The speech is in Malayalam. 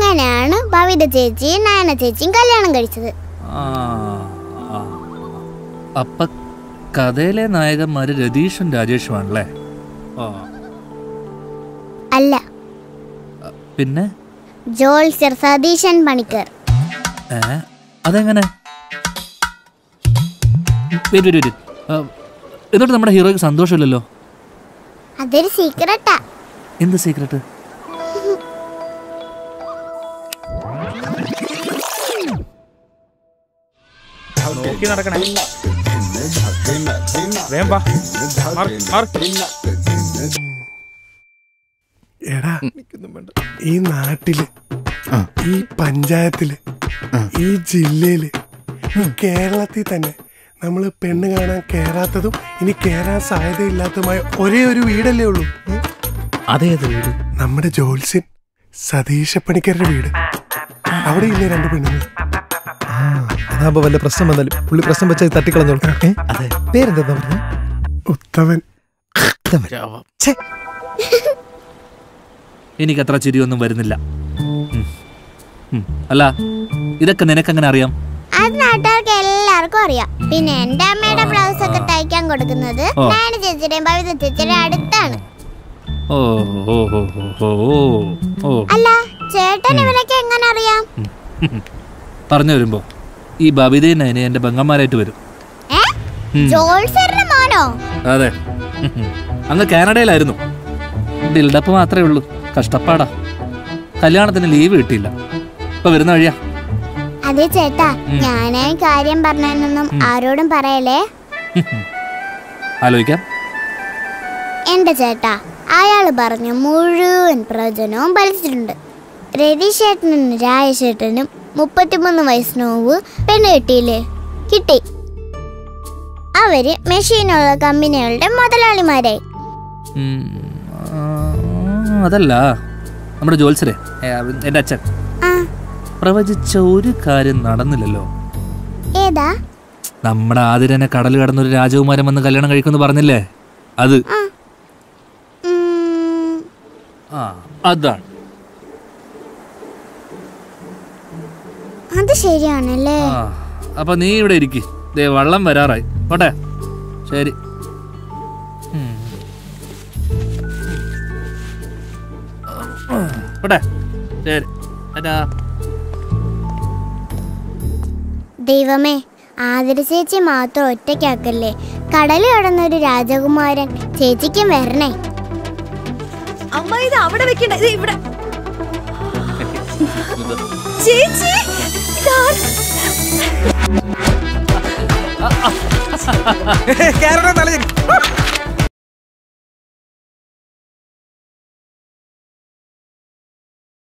അങ്ങനെയാണ് ഭവിത ചേച്ചിയും നയന ചേച്ചിയും കല്യാണം കഴിച്ചത് ആ, ആ. അപ്പൊ കഥയിലെ നായകന്മാര് രതീഷും രാജേഷുമാണല്ലേ ആ അല്ല പിന്നെ ജോത്സ്യർ സതീശൻ പണിക്കർ ഏ അതെങ്ങനെ wait, wait, wait. ആ, എന്നിട്ട് നമ്മുടെ ഹീറോയ്ക്ക് സന്തോഷമില്ലല്ലോ അതൊരു സീക്രട്ടാ എന്ത് സീക്രട്ട് നോക്കി നടക്കണേ വേഗം വാ. മാറ്, മാറ്. എടാ ഈ നാട്ടില് ഈ പഞ്ചായത്തില് ഈ ജില്ലയില് ഈ കേരളത്തിൽ തന്നെ നമ്മൾ പെണ്ണ് കാണാൻ കേറാത്തതും ഇനി കേറാൻ സാധ്യതയില്ലാത്തതുമായ ഒരേ ഒരു വീടല്ലേ ഉള്ളൂ ഉം? അതേത് വീട് നമ്മുടെ ജോത്സ്യൻ സതീശ പണിക്കരുടെ വീട് അവിടെ ഇല്ലേ രണ്ട് പെണ്ണുങ്ങൾ അതാകുമ്പോ വല്ല പ്രശ്നം വന്നാലും പുള്ളി പ്രശ്നം വെച്ചാൽ തട്ടിക്കളഞ്ഞോളൂ ഏ? അതെ പേരെന്താ പറഞ്ഞു ഉത്തമൻ എനിക്കത്ര ചിരിയൊന്നും വരുന്നില്ല ഉം. ഉം. അല്ല ഇതൊക്കെ നിനക്കെങ്ങനെ അറിയാം അത് നാട്ടുകാർക്ക് എല്ലാവർക്കും അറിയാം പിന്നെ എന്റെ അമ്മയുടെ ബ്ലൗസ് ഒക്കെ തയ്ക്കാൻ കൊടുക്കുന്നത് ഓ. നയന ചേച്ചിയുടെയും ഭവിത ചേച്ചിയുടെയും അടുത്താണ് ഓ ഓ ഓ ഓ ഓ ഓ ഓ അല്ല ചേട്ടൻ ഇവരൊക്കെ എങ്ങനെ അറിയാം പറഞ്ഞു വരുമ്പോ ഈ ബബിതയും നയനെ എന്റെ ബംഗന്മാരായിട്ട് വരും ഏ ഉം. ജോത്സ്യരുടെ മോനോ അതെ അങ്ങ് കാനഡയിലായിരുന്നു ബിൽഡപ്പ് മാത്രമേ ഉള്ളൂ കഷ്ടപ്പാടാ കല്യാണത്തിന് ലീവ് കിട്ടിയില്ല ഇപ്പൊ വരുന്ന വഴിയാ അതെ ചേട്ടാ ഉം. ഞാനാ ഈ കാര്യം പറഞ്ഞതെന്നൊന്നും ആരോടും പറയലേ ആലോചിക്കാം എന്റെ ചേട്ടാ അയാള് പറഞ്ഞ മുഴുവൻ പ്രവചനവും ഫലിച്ചിട്ടുണ്ട് രതീഷേട്ടനും രാജേഷേട്ടനും മുപ്പത്തിമൂന്ന് വയസ്സിന് മുമ്പ് പെണ്ണ് കിട്ടിയില്ലേ കിട്ടി അവര് മെഷീനുള്ള കമ്പനികളുടെ മുതലാളിമാരായി ഉം, ആ, അതല്ല നമ്മുടെ ജോത്സരെ എന്റെ അച്ഛൻ ആ പ്രവചിച്ച ഒരു കാര്യം നടന്നില്ലല്ലോ ഏതാ നമ്മുടെ ആതിരനെ കടൽ കടന്നൊരു രാജകുമാരൻ വന്ന് കല്യാണം കഴിക്കുമെന്ന് പറഞ്ഞില്ലേ അത് ഉം, ആ അതാണ് അത് ശരിയാണല്ലേ ആ അപ്പൊ നീ ഇവിടെ ഇരിക്ക് ദേ വള്ളം വരാറായി പോട്ടെ ശരി ഉം. പോട്ടെ ശരി ടാറ്റാ. ദൈവമേ ആതിര ചേച്ചി മാത്രം ഒറ്റയ്ക്കാക്കല്ലേ കടല് കടന്നൊരു രാജകുമാരൻ ചേച്ചിക്കും വരണേ അമ്മ ഇത് അവിടെ വെക്കണ്ട ഇത് ഇവിടെ ചേച്ചി ഇതാര്? കേരളം തലചരി